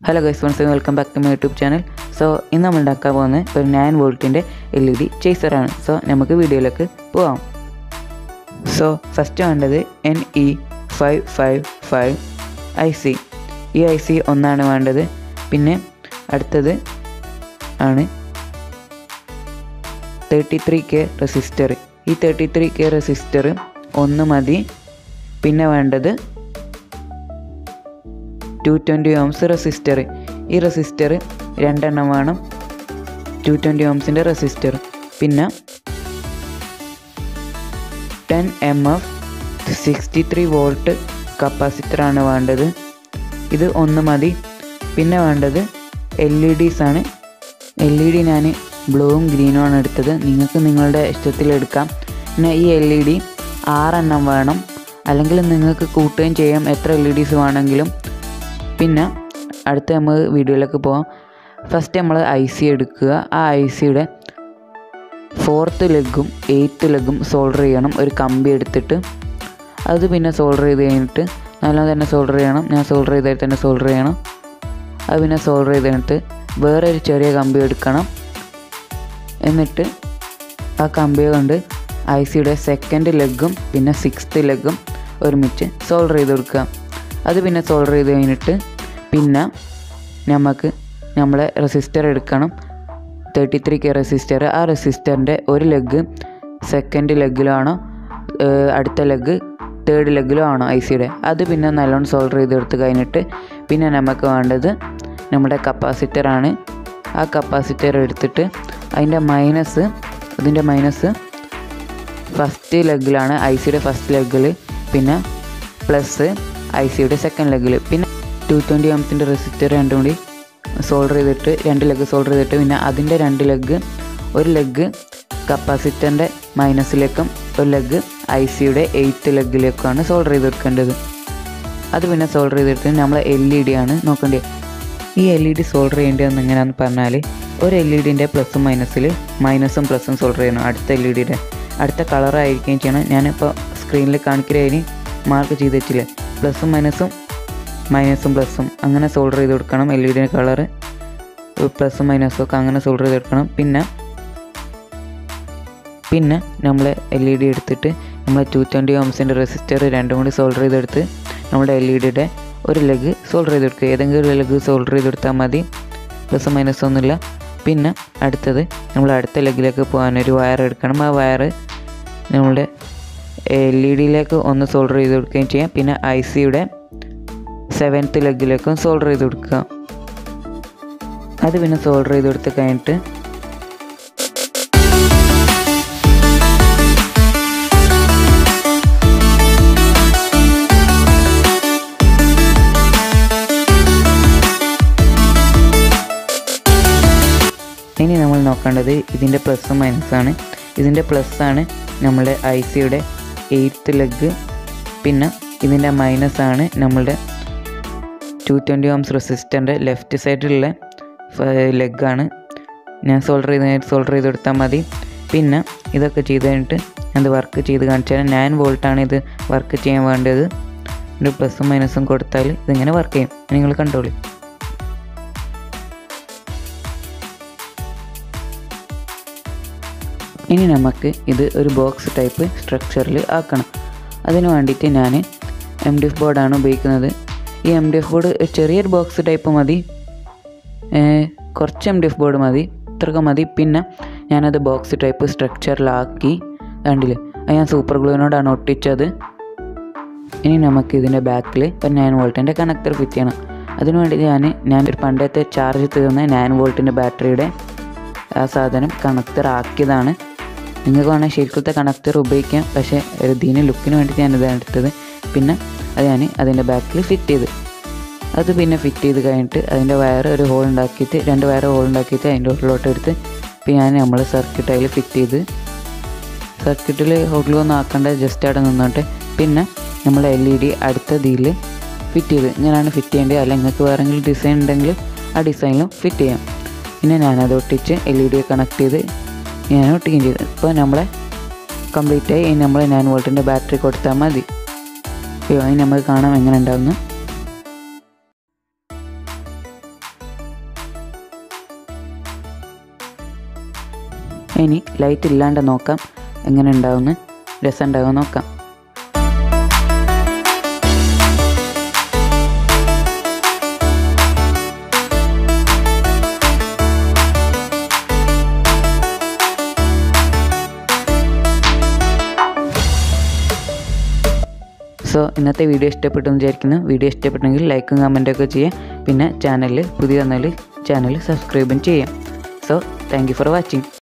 hello guys once welcome back to my YouTube channel so ഇന്ന് നമ്മൾ ഉണ്ടാക്കാൻ പോകുന്നത് ഒരു നയൻ വോൾട്ടിൻ്റെ എൽ ഇ ഡി ചേസറാണ് സോ നമുക്ക് വീഡിയോയിലേക്ക് പോവാം സോ ഫസ്റ്റ് വേണ്ടത് N E five five five I C ഈ ഐ സി ഒന്നാണ് വേണ്ടത് പിന്നെ അടുത്തത് ആണ് തേർട്ടി ത്രീ കെ റെസിസ്റ്റർ ഈ തേർട്ടി ത്രീ കെ റെസിസ്റ്റർ ഒന്ന് മതി പിന്നെ വേണ്ടത് ടു ട്വൻറ്റി ഓംസ് റെസിസ്റ്റർ ഈ റെസിസ്റ്റർ രണ്ടെണ്ണം വേണം ടു ട്വൻറ്റി ഓംസിൻ്റെ റെസിസ്റ്റർ പിന്നെ ten M F sixty three volt കപ്പാസിറ്ററാണ് വേണ്ടത് ഇത് ഒന്ന് മതി പിന്നെ വേണ്ടത് എൽ ഇ ഡീസ് ആണ് എൽ ഇ ഡി ഞാൻ ബ്ലൂവും ഗ്രീനും ആണ് എടുത്തത് നിങ്ങൾക്ക് നിങ്ങളുടെ ഇഷ്ടത്തിൽ എടുക്കാം പിന്നെ ഈ എൽ ഇ ഡി ആറെണ്ണം വേണം അല്ലെങ്കിൽ നിങ്ങൾക്ക് കൂട്ടുകയും ചെയ്യാം എത്ര എൽ ഇ ഡീസ് വേണമെങ്കിലും പിന്നെ അടുത്ത നമ്മൾ വീഡിയോയിലേക്ക് പോകാം ഫസ്റ്റ് നമ്മൾ ഐ സി എടുക്കുക ആ ഐ സിയുടെ ഫോർത്ത് ലെഗും എയ്ത്ത് ലെഗും സോൾഡർ ചെയ്യണം ഒരു കമ്പി എടുത്തിട്ട് അത് പിന്നെ സോൾഡർ ചെയ്ത് കഴിഞ്ഞിട്ട് നല്ലോണം തന്നെ സോൾഡർ ചെയ്യണം ഞാൻ സോൾഡർ ചെയ്താൽ തന്നെ സോൾഡർ ചെയ്യണം അത് പിന്നെ സോൾഡർ ചെയ്ത് കഴിഞ്ഞിട്ട് വേറെ ഒരു ചെറിയ കമ്പി എടുക്കണം എന്നിട്ട് ആ കമ്പി കൊണ്ട് ഐ സിയുടെ സെക്കൻഡ് ലെഗും പിന്നെ സിക്സ്ത് ലെഗും ഒരുമിച്ച് സോൾഡർ ചെയ്ത് കൊടുക്കുക അത് പിന്നെ സോൾഡർ ചെയ്ത് കഴിഞ്ഞിട്ട് പിന്നെ നമുക്ക് നമ്മളെ റെസിസ്റ്റർ എടുക്കണം തേർട്ടി ത്രീ കെ റെസിസ്റ്റർ ആ റെസിസ്റ്ററിൻ്റെ ഒരു ലെഗ് സെക്കൻഡ് ലെഗിലാണോ അടുത്ത ലെഗ് തേർഡ് ലെഗിലും ആണോ ഐ സിയുടെ അത് പിന്നെ നല്ലോണം സോൾഡർ ചെയ്തെടുത്ത് കഴിഞ്ഞിട്ട് പിന്നെ നമുക്ക് വേണ്ടത് നമ്മുടെ കപ്പാസിറ്ററാണ് ആ കപ്പാസിറ്റർ എടുത്തിട്ട് അതിൻ്റെ മൈനസ് അതിൻ്റെ മൈനസ് ഫസ്റ്റ് ലെഗിലാണ് ഐ സിയുടെ ഫസ്റ്റ് ലെഗിൽ പിന്നെ പ്ലസ് ഐ സിയുടെ സെക്കൻഡ് ലെഗിൽ പിന്നെ ടു ട്വൻറ്റി എംസിൻ്റെ റെസിസ്റ്റർ രണ്ടും കൂടി സോൾഡർ ചെയ്തിട്ട് രണ്ട് ലെഗ് സോൾഡർ ചെയ്തിട്ട് പിന്നെ അതിൻ്റെ രണ്ട് ലെഗ് ഒരു ലെഗ് കപ്പാസിറ്ററിൻ്റെ മൈനസിലേക്കും ഒരു ലെഗ് ഐ സിയുടെ എയ്ത്ത് ലെഗിലേക്കുമാണ് സോൾഡർ ചെയ്ത് കൊടുക്കേണ്ടത് അത് പിന്നെ സോൾഡർ ചെയ്തിട്ട് നമ്മൾ എൽ ഇ ഡി ആണ് നോക്കേണ്ടത് ഈ എൽ ഇ ഡി സോൾഡർ ചെയ്യേണ്ടതെന്ന് എങ്ങനെയാണെന്ന് പറഞ്ഞാൽ ഒരു എൽ ഇ ഡിൻ്റെ പ്ലസും മൈനസിൽ മൈനസും പ്ലസും സോൾഡർ ചെയ്യണം അടുത്ത എൽ ഇ ഡിയുടെ അടുത്ത കളറായിരിക്കുകയും ചെയ്യണം ഞാനിപ്പോൾ സ്ക്രീനിൽ കാണിക്കുന്നതിന് മാർക്ക് ചെയ്ത് വെച്ചില്ലേ പ്ലസും മൈനസും മൈനസും പ്ലസും അങ്ങനെ സോൾഡർ ചെയ്ത് കൊടുക്കണം എൽ ഇ ഡിയുടെ കളറ് പ്ലസും മൈനസും ഒക്കെ അങ്ങനെ സോൾഡർ ചെയ്ത് കൊടുക്കണം പിന്നെ പിന്നെ നമ്മൾ എൽ ഇ ഡി എടുത്തിട്ട് നമ്മൾ ടു ട്വൻറ്റി ഓംസിൻ്റെ റെസിസ്റ്റർ രണ്ടും കൂടി സോൾഡർ ചെയ്തെടുത്ത് നമ്മുടെ എൽ ഇ ഡിയുടെ ഒരു ലെഗ് സോൾഡർ ചെയ്ത് കൊടുക്കുക ഏതെങ്കിലും ഒരു ലെഗ് സോൾഡർ ചെയ്ത് കൊടുത്താൽ മതി പ്ലസ് മൈനസ് ഒന്നുമില്ല പിന്നെ അടുത്തത് നമ്മൾ അടുത്ത ലെഗിലേക്ക് പോകാൻ ഒരു വയർ എടുക്കണം ആ വയർ നമ്മളുടെ എൽ ഇ ഡിയിലേക്ക് ഒന്ന് സോൾഡർ ചെയ്ത് കൊടുക്കുകയും ചെയ്യാം പിന്നെ ഐ സിയുടെ സെവൻത്ത് ലെഗിലേക്കും സോൾഡർ ചെയ്ത് കൊടുക്കുക അത് പിന്നെ സോൾഡർ ചെയ്ത് കൊടുത്ത് കഴിഞ്ഞിട്ട് ഇനി നമ്മൾ നോക്കേണ്ടത് ഇതിൻ്റെ പ്ലസും മൈനസാണ് ഇതിൻ്റെ പ്ലസ്സാണ് നമ്മുടെ ഐ സിയുടെ എയ്ത്ത് ലെഗ് പിന്നെ ഇതിൻ്റെ മൈനസാണ് നമ്മളുടെ ടു ട്വൻറ്റി ഓംസ് റെസിസ്റ്ററിൻ്റെ ലെഫ്റ്റ് സൈഡിലുള്ള ലെഗാണ് ഞാൻ സോൾഡർ ചെയ്ത് സോൾഡർ ചെയ്ത് കൊടുത്താൽ മതി പിന്നെ ഇതൊക്കെ ചെയ്ത് കഴിഞ്ഞിട്ട് അത് വർക്ക് ചെയ്ത് കാണിച്ചാൽ നയൻ വോൾട്ടാണ് ഇത് വർക്ക് ചെയ്യാൻ വേണ്ടത് ഒരു പ്ലസും മൈനസും കൊടുത്താൽ ഇതിങ്ങനെ വർക്ക് ചെയ്യും നിങ്ങൾ കണ്ടോളൂ ഇനി നമുക്ക് ഇത് ഒരു ബോക്സ് ടൈപ്പ് സ്ട്രക്ചറിൽ ആക്കണം അതിന് വേണ്ടിയിട്ട് ഞാൻ എം ഡി എഫ് ബോർഡാണ് ഉപയോഗിക്കുന്നത് ഈ എം ഡി എഫ് ബോർഡ് ചെറിയൊരു ബോക്സ് ടൈപ്പ് മതി കുറച്ച് എം ഡി എഫ് ബോർഡ് മതി ഇത്രയൊക്കെ മതി പിന്നെ ഞാനത് ബോക്സ് ടൈപ്പ് സ്ട്രക്ചറിലാക്കി കണ്ടില്ലേ അത് ഞാൻ സൂപ്പർ ഗ്ലൂവിനോടാണ് ഒട്ടിച്ചത് ഇനി നമുക്ക് ഇതിൻ്റെ ബാക്കിൽ ഒരു നയൻ വോൾട്ടിൻ്റെ കണക്ടർ ഫിറ്റ് ചെയ്യണം അതിനു വേണ്ടി ഞാൻ ഞാൻ ഒരു പണ്ടത്തെ ചാർജ് തീർന്ന നയൻ വോൾട്ടിൻ്റെ ബാറ്ററിയുടെ ആ സാധനം കണക്ടർ ആക്കിയതാണ് നിങ്ങൾക്ക് വേണമെങ്കിൽ ശരിക്കത്തെ കണക്ടർ ഉപയോഗിക്കാം പക്ഷേ ഒരു ദീന ലുക്കിന് വേണ്ടിയിട്ട് ഞാൻ ഇതാണ് എടുത്തത് പിന്നെ അത് ഞാൻ അതിൻ്റെ ബാക്കിൽ ഫിറ്റ് ചെയ്ത് അത് പിന്നെ ഫിറ്റ് ചെയ്ത് കഴിഞ്ഞിട്ട് അതിൻ്റെ വയർ ഒരു ഹോൾ ഉണ്ടാക്കിയിട്ട് രണ്ട് വയർ ഹോൾ ഉണ്ടാക്കിയിട്ട് അതിൻ്റെ ഉള്ളിലോട്ട് എടുത്ത് പിന്നെ ഞാൻ നമ്മൾ സർക്യൂട്ട് അതിൽ ഫിറ്റ് ചെയ്ത് സർക്യൂട്ടിൽ ഹോളിലൊന്നും ആക്കേണ്ട ജസ്റ്റ് അവിടെ നിന്നോട്ടെ പിന്നെ നമ്മൾ എൽ ഇ ഡി അടുത്ത ഇതിൽ ഫിറ്റ് ചെയ്ത് ഇങ്ങനെയാണ് ഫിറ്റ് ചെയ്യേണ്ടത് അല്ലെങ്കിൽ നിങ്ങൾക്ക് വേറെ എന്തെങ്കിലും ഡിസൈൻ ഉണ്ടെങ്കിൽ ആ ഡിസൈനിലും ഫിറ്റ് ചെയ്യാം പിന്നെ ഞാനത് ഒട്ടിച്ച് എൽ ഇ ഡി കണക്ട് ചെയ്ത് ഞാൻ ഒട്ടിക്കുകയും ചെയ്തു ഇപ്പോൾ നമ്മളെ കംപ്ലീറ്റ് ആയി ഇനി നമ്മൾ നയൻ വോൾട്ടിൻ്റെ ബാറ്ററി കൊടുത്താൽ മതി അയ്യോ അതിന് നമുക്ക് കാണാം എങ്ങനെ ഉണ്ടാവുന്നു ഇനി ലൈറ്റ് ഇല്ലാണ്ട് നോക്കാം എങ്ങനെ ഉണ്ടാവുമെന്ന് രസം ഉണ്ടാകുമെന്ന് നോക്കാം സോ ഇന്നത്തെ വീഡിയോ ഇഷ്ടപ്പെട്ടു എന്ന് വിചാരിക്കുന്നു വീഡിയോ ഇഷ്ടപ്പെട്ടെങ്കിൽ ലൈക്കും കമൻറ്റൊക്കെ ചെയ്യാം പിന്നെ ചാനലിൽ പുതിയ വന്നാൽ ചാനൽ സബ്സ്ക്രൈബും ചെയ്യാം so thank you for watching